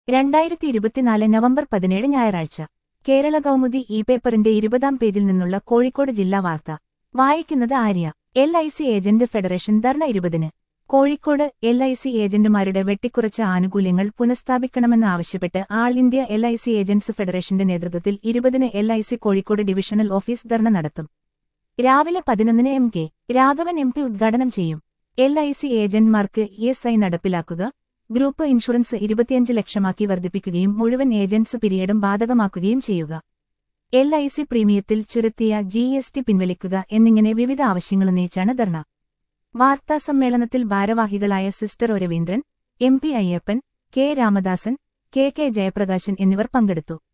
രണ്ടായിരത്തി ഇരുപത്തിനാല് നവംബർ പതിനേഴ് ഞായറാഴ്ച കേരള കൗമുദി ഇ പേപ്പറിന്റെ ഇരുപതാം പേജിൽ നിന്നുള്ള കോഴിക്കോട് ജില്ലാ വാർത്ത വായിക്കുന്നത് Arya L I C agent federation dharna ഇരുപതിന് കോഴിക്കോട് എൽ ഐ സി ഏജന്റുമാരുടെ വെട്ടിക്കുറച്ച ആനുകൂല്യങ്ങൾ പുനഃസ്ഥാപിക്കണമെന്നാവശ്യപ്പെട്ട് all India L I C agents ഫെഡറേഷന്റെ നേതൃത്വത്തിൽ ഇരുപതിന് L I C Kozhikode divisional office dharna നടത്തും രാവിലെ പതിനൊന്നിന് M K Raghavan M P ഉദ്ഘാടനം ചെയ്യും എൽ ഐ സി ഏജന്റ്മാർക്ക് ഇ എസ് ഐ നടപ്പിലാക്കുക ഗ്രൂപ്പ് ഇൻഷുറൻസ് ഇരുപത്തിയഞ്ച് ലക്ഷമാക്കി വർദ്ധിപ്പിക്കുകയും മുഴുവൻ ഏജന്റ്സ് പിരിയഡും ബാധകമാക്കുകയും ചെയ്യുക എൽ ഐ സി പ്രീമിയത്തിൽ ചുരുത്തിയ ജി എസ് ടി പിൻവലിക്കുക എന്നിങ്ങനെ വിവിധ ആവശ്യങ്ങളുന്നയിച്ചാണ് ധർണ വാർത്താസമ്മേളനത്തിൽ ഭാരവാഹികളായ sister O Raveendran M P Ayyappan K Ramadasan K K Jayaprakashan എന്നിവർ പങ്കെടുത്തു